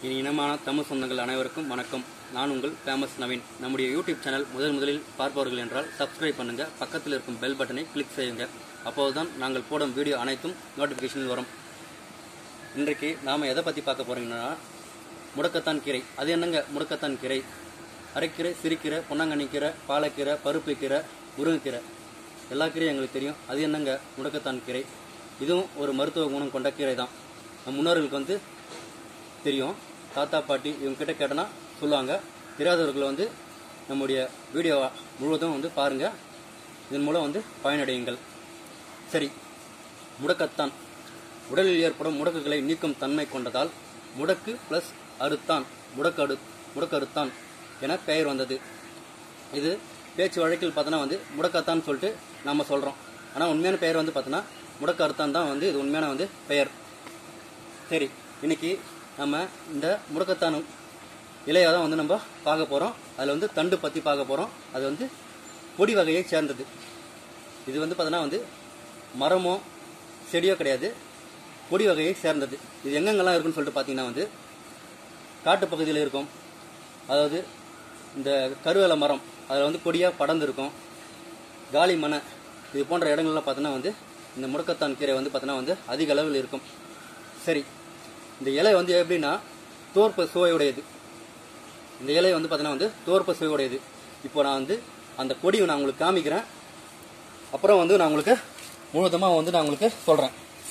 இனி இனமான தமிழ் சொந்தங்கள் அனைவருக்கும் வணக்கம் நான் உங்கள் ஃபேமஸ் நவீன் நம்முடைய யூடியூப் சேனல் முதல் முதலில் பார்ப்பவர்கள் என்றால் சப்ஸ்கிரைப் பண்ணுங்க பக்கத்தில் இருக்கும் பெல் பட்டனை கிளிக் செய்யுங்க அப்போதுதான் நாங்கள் போடும் வீடியோ அனைத்தும் நோட்டிஃபிகேஷன் வரும் இன்றைக்கு நாம் எதை பற்றி பார்க்க போறீங்கன்னா முடக்கத்தான் கீரை அது என்னங்க முடக்கத்தான் கீரை அரைக்கீரை சிறுக்கீரை பொன்னாங்கண்ணி கீரை பாலக்கீரை பருப்பு கீரை முருங்கைக்கீரை எல்லா கீரையும் எங்களுக்கு தெரியும் அது என்னங்க முடக்கத்தான் கீரை இதுவும் ஒரு மருத்துவ குணம் கொண்ட கீரை தான் நம் முன்னோர்களுக்கு வந்து தெரியும் தாத்தா பாட்டி இவங்க கிட்ட கேட்டனா சொல்லுவாங்க தெரியாதவர்கள் வந்து நம்முடைய வீடியோ முழுவதும் வந்து பாருங்க இதன் மூலம் வந்து பயனடையுங்கள் சரி முடக்கத்தான் உடலில் ஏற்படும் முடக்குகளை நீக்கும் தன்மை கொண்டதால் முடக்கு பிளஸ் அறுத்தான் முடக்கடு முடக்கறுத்தான் என பெயர் வந்தது இது பேச்சு வழக்கில் பார்த்தோன்னா வந்து முடக்கத்தான் சொல்லிட்டு நம்ம சொல்கிறோம் ஆனால் உண்மையான பெயர் வந்து பார்த்தோன்னா முடக்க அறுத்தான் தான் வந்து இது உண்மையான வந்து பெயர் சரி இன்னைக்கு நம்ம இந்த முடக்கத்தான் இலையை தான் வந்து நம்ம பார்க்க போகிறோம் அதில் வந்து தண்டு பற்றி பார்க்க போகிறோம் அது வந்து கொடி வகையை சேர்ந்தது இது வந்து பார்த்தோன்னா வந்து மரமோ செடியோ கிடையாது கொடி வகையை சேர்ந்தது இது எங்கெங்கெல்லாம் இருக்குன்னு சொல்லிட்டு பார்த்தீங்கன்னா வந்து காட்டு பகுதியில் இருக்கும் அதாவது இந்த கருவேல மரம் அதில் வந்து கொடியாக படர்ந்து இருக்கும் காலி மனை இது போன்ற இடங்கள்லாம் பார்த்தோன்னா வந்து இந்த முடக்கத்தான் கீரை வந்து பார்த்தோன்னா வந்து அதிக அளவில் இருக்கும் சரி இந்த இலை வந்து எப்படின்னா தோற்ப சுவையுடையது இந்த இலை வந்து பார்த்தீங்கன்னா வந்து தோற்ப சுவையுடையது இப்போ நான் வந்து அந்த கொடியை நான் உங்களுக்கு காமிக்கிறேன் அப்புறம் வந்து நான் உங்களுக்கு முழுவதுமாக வந்து நான் உங்களுக்கு சொல்கிறேன்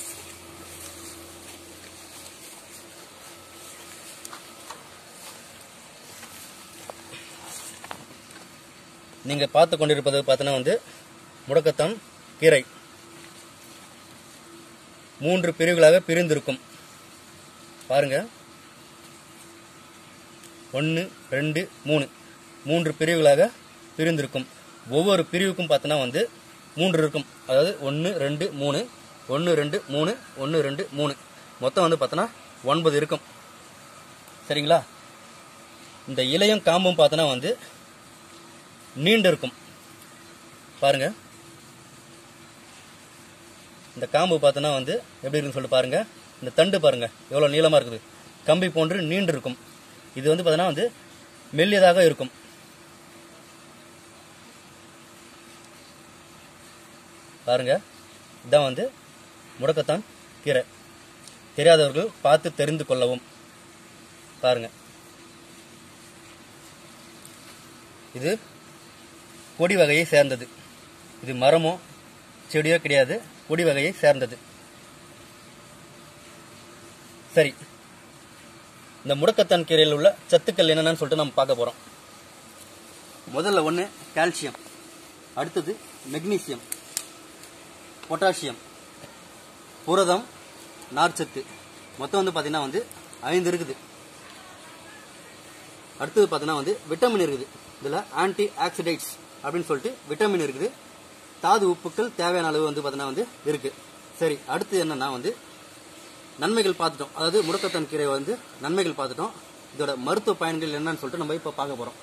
நீங்கள் பார்த்து கொண்டிருப்பது பார்த்தீங்கன்னா வந்து முடக்கத்தான் கீரை மூன்று பிரிவுகளாக பிரிந்திருக்கும் பாருங்க ஒன்று ரெண்டு மூணு மூன்று பிரிவுகளாக பிரிந்திருக்கும் ஒவ்வொரு பிரிவுக்கும் பார்த்தோன்னா வந்து மூன்று இருக்கும் அதாவது ஒன்று ரெண்டு மூணு ஒன்று ரெண்டு மூணு ஒன்று ரெண்டு மூணு மொத்தம் வந்து பார்த்தோன்னா ஒன்பது இருக்கும் சரிங்களா இந்த இலையும் காம்பும் பார்த்தோன்னா வந்து நீண்டு இருக்கும் பாருங்க இந்த காம்பு பார்த்தோன்னா வந்து எப்படி இருக்குன்னு சொல்லிட்டு பாருங்க இந்த தண்டு பாருங்க எவ்வளோ நீளமாக இருக்குது கம்பி போன்று நீண்டு இருக்கும் இது வந்து பார்த்தோன்னா வந்து மெல்லியதாக இருக்கும் பாருங்க இதான் வந்து முடக்கத்தான் கீரை தெரியாதவர்கள் பார்த்து தெரிந்து கொள்ளவும் பாருங்க இது கொடி வகையை சேர்ந்தது இது மரமோ செடியோ கிடையாது கொடி வகையை சேர்ந்தது சரி இந்த முடக்கத்தான் கீரையில் உள்ள சத்துக்கள் என்னென்னு சொல்லிட்டு நம்ம பார்க்க போறோம் முதல்ல ஒன்று கால்சியம் அடுத்தது மெக்னீசியம் பொட்டாசியம் புரதம் நார்ச்சத்து மொத்தம் வந்து பார்த்தீங்கன்னா வந்து ஐந்து இருக்குது அடுத்தது பார்த்தீங்கன்னா வந்து விட்டமின் இருக்குது இதில் ஆன்டி ஆக்சிடைட்ஸ் அப்படின்னு சொல்லிட்டு விட்டமின் இருக்குது தாது உப்புக்கள் தேவையான அளவு வந்து பார்த்தீங்கன்னா வந்து இருக்கு சரி அடுத்து என்னன்னா வந்து நன்மைகள் பார்த்துட்டோம் அதாவது முடக்கத்தான் கீரை வந்து நன்மைகள் பார்த்துட்டோம் இதோட மருத்துவ பயன்கள் என்னன்னு சொல்லிட்டு நம்ம இப்போ பார்க்க போறோம்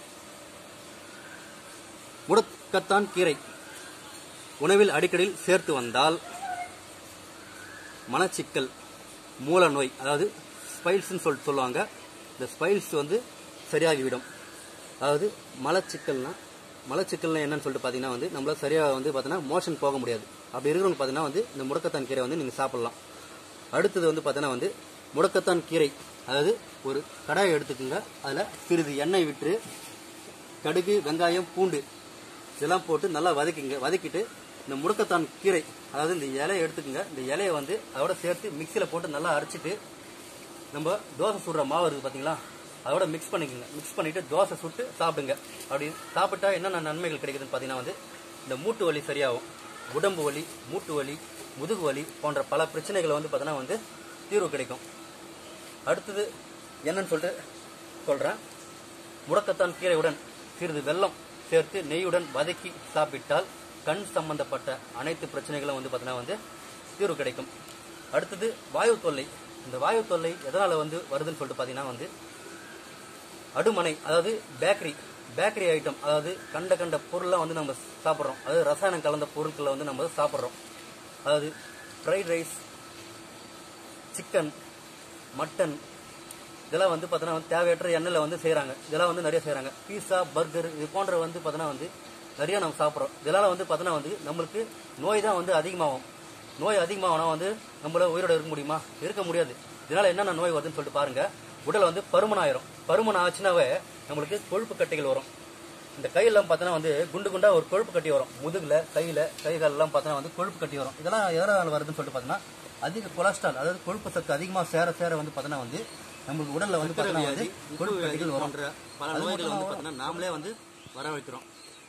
முடக்கத்தான் கீரை உணவில் அடிக்கடியில் சேர்த்து வந்தால் மலச்சிக்கல் மூல நோய் அதாவது ஸ்பைல்ஸ்ன்னு சொல்லிட்டு சொல்லுவாங்க இந்த ஸ்பைல்ஸ் வந்து சரியாகிவிடும் அதாவது மலச்சிக்கல்னா மலச்சிக்கல்னா என்னன்னு சொல்லிட்டு பார்த்தீங்கன்னா வந்து நம்மளால சரியாக வந்து பார்த்தீங்கன்னா மோஷன் போக முடியாது அப்படி இருக்கிறவங்க பார்த்தீங்கன்னா வந்து இந்த முடக்கத்தான் கீரை வந்து நீங்கள் சாப்பிடலாம் அடுத்தது வந்து பார்த்தீங்கன்னா வந்து முடக்கத்தான் கீரை அதாவது ஒரு கடாயை எடுத்துக்கோங்க அதில் சிறிது எண்ணெய் விட்டு கடுகு வெங்காயம் பூண்டு இதெல்லாம் போட்டு நல்லா வதக்கிங்க வதக்கிட்டு இந்த முடக்கத்தான் கீரை அதாவது இந்த இலையை எடுத்துக்கோங்க இந்த இலையை வந்து அதோட சேர்த்து மிக்சியில் போட்டு நல்லா அரைச்சிட்டு நம்ம தோசை சுடுற மாவு இருக்குது பார்த்தீங்களா அதோட மிக்ஸ் பண்ணிக்கோங்க மிக்ஸ் பண்ணிட்டு தோசை சுட்டு சாப்பிடுங்க அப்படி சாப்பிட்டா என்னென்ன நன்மைகள் கிடைக்குதுன்னு பார்த்தீங்கன்னா வந்து இந்த மூட்டு வலி சரியாகும் உடம்பு வலி மூட்டு வலி முதுகு வலி போன்ற பல பிரச்சனைகளை வந்து பார்த்தீங்கன்னா வந்து தீர்வு கிடைக்கும் அடுத்தது என்னன்னு சொல்லிட்டு சொல்கிறேன் முடக்கத்தான் கீரையுடன் சிறிது வெல்லம் சேர்த்து நெய்யுடன் வதக்கி சாப்பிட்டால் கண் சம்பந்தப்பட்ட அனைத்து பிரச்சனைகளும் வந்து பார்த்தீங்கன்னா வந்து தீர்வு கிடைக்கும் அடுத்தது வாயு தொல்லை இந்த வாயு தொல்லை எதனால் வந்து வருதுன்னு சொல்லிட்டு பார்த்தீங்கன்னா வந்து அடுமனை அதாவது பேக்கரி பேக்கரி ஐட்டம் அதாவது கண்ட கண்ட பொருள்லாம் வந்து நம்ம சாப்பிட்றோம் அதாவது ரசாயனம் கலந்த பொருட்களை வந்து நம்ம சாப்பிட்றோம் அதாவது ஃப்ரைட் ரைஸ் சிக்கன் மட்டன் இதெல்லாம் வந்து பார்த்தீங்கன்னா வந்து தேவையற்ற எண்ணெயில் வந்து செய்கிறாங்க இதெல்லாம் வந்து நிறைய செய்கிறாங்க பீஸா பர்கர் இது போன்ற வந்து பார்த்தீங்கன்னா வந்து நிறைய நம்ம சாப்பிட்றோம் இதனால வந்து பார்த்தீங்கன்னா வந்து நம்மளுக்கு நோய் தான் வந்து அதிகமாகும் நோய் அதிகமாகனா வந்து நம்மள உயிரோட இருக்க முடியுமா இருக்க முடியாது இதனால என்னென்ன நோய் வருதுன்னு சொல்லிட்டு பாருங்க உடல் வந்து பருமன் ஆயிரும் பருமன் ஆச்சுனாவே நம்மளுக்கு கொழுப்பு கட்டிகள் வரும் இந்த கையெல்லாம் பார்த்தோன்னா வந்து குண்டு குண்டா ஒரு கொழுப்பு கட்டி வரும் முதுகுல கையில கை காலெல்லாம் பார்த்தோன்னா வந்து கொழுப்பு கட்டி வரும் இதெல்லாம் எதனால வருதுன்னு சொல்லிட்டு பார்த்தீங்கன்னா அதிக கொலஸ்ட்ரால் அதாவது கொழுப்பு சத்து அதிகமாக சேர சேர வந்து பார்த்தோன்னா வந்து நம்மளுக்கு உடல்ல வந்து பார்த்தோன்னா வந்து கொழுப்பு கட்டிகள் வரும் பல அது நோய்களை மட்டும் வந்து வரும். பார்த்தீங்கன்னா நாமளே வந்து வர வைக்கிறோம்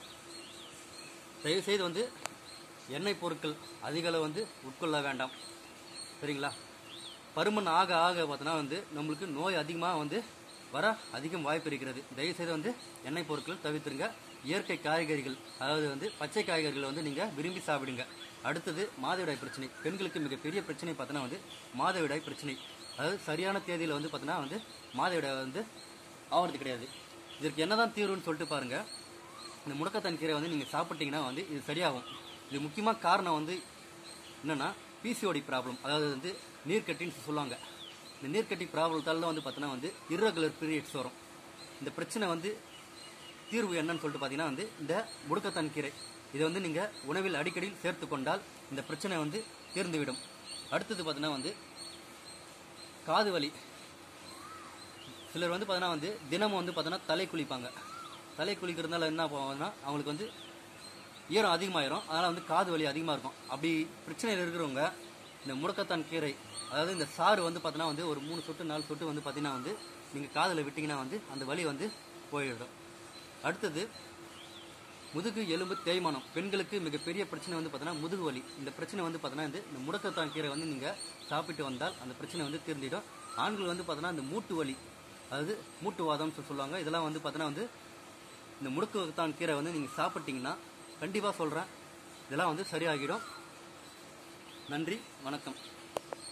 தயவு செய்து வந்து எண்ணெய் பொருட்கள் அதிக அளவு வந்து உட்கொள்ள வேண்டாம் சரிங்களா பருமன் ஆக ஆக பார்த்தோன்னா வந்து நம்மளுக்கு நோய் அதிகமாக வந்து வர அதிகம் வாய்ப்பு இருக்கிறது தயவு செய்து வந்து எண்ணெய் பொருட்கள் தவிர்த்துருங்க இயற்கை காய்கறிகள் அதாவது வந்து பச்சை காய்கறிகளை வந்து நீங்கள் விரும்பி சாப்பிடுங்க அடுத்தது மாதவிடாய் பிரச்சனை பெண்களுக்கு மிகப்பெரிய பிரச்சனை பார்த்தோன்னா வந்து மாதவிடாய் பிரச்சனை அதாவது சரியான தேதியில் வந்து பார்த்தோன்னா வந்து மாதவிடாய் வந்து ஆகிறது கிடையாது இதற்கு என்னதான் தீர்வுன்னு சொல்லிட்டு பாருங்க இந்த முடக்கத்தான் கீரை வந்து நீங்கள் சாப்பிட்டீங்கன்னா வந்து இது சரியாகும் இது முக்கியமாக காரணம் வந்து என்னன்னா பிசிஓடி ப்ராப்ளம் அதாவது வந்து நீர்க்கட்டின்னு சொல்லுவாங்க இந்த நீர்க்கட்டி ப்ராப்ளத்தால தான் வந்து பார்த்தீங்கன்னா வந்து irregular பீரியட்ஸ் வரும் இந்த பிரச்சனை வந்து தீர்வு என்னன்னு சொல்லிட்டு பார்த்தீங்கன்னா வந்து இந்த முடக்கத்தான் கீரை இதை வந்து நீங்கள் உணவில் அடிக்கடி சேர்த்து கொண்டால் இந்த பிரச்சனை வந்து தீர்ந்துவிடும் அடுத்தது பார்த்தீங்கன்னா வந்து காது வலி சிலர் வந்து பார்த்தீங்கன்னா வந்து தினமும் வந்து பார்த்தீங்கன்னா தலை குளிப்பாங்க தலை குளிக்கிறதுனால என்ன போகுதுன்னா அவங்களுக்கு வந்து ஈரம் அதிகமாயிரும் அதனால் வந்து காது வலி அதிகமாக இருக்கும் அப்படி பிரச்சனையில் இருக்கிறவங்க இந்த முடக்கத்தான் கீரை அதாவது இந்த சாறு வந்து பார்த்தீங்கன்னா வந்து ஒரு மூணு சொட்டு நாலு சொட்டு வந்து பார்த்தீங்கன்னா வந்து நீங்கள் காதில் விட்டிங்கன்னா வந்து அந்த வலி வந்து போயிடும் அடுத்தது முதுகு எலும்பு தேய்மானம் பெண்களுக்கு மிகப்பெரிய பிரச்சனை வந்து பார்த்தீங்கன்னா முதுகு வலி இந்த பிரச்சனை வந்து பார்த்தீங்கன்னா வந்து இந்த முடக்கத்தான் கீரை வந்து நீங்கள் சாப்பிட்டு வந்தால் அந்த பிரச்சனை வந்து தீர்ந்திடும் ஆண்கள் வந்து பார்த்தீங்கன்னா இந்த மூட்டு வலி அதாவது மூட்டு வாதம்னு சொல்லி சொல்லுவாங்க இதெல்லாம் வந்து பார்த்தீங்கன்னா வந்து இந்த முடக்கத்தான் கீரை வந்து நீங்கள் சாப்பிட்டீங்கன்னா கண்டிப்பாக சொல்கிறேன் இதெல்லாம் வந்து சரியாகிடும் நன்றி வணக்கம்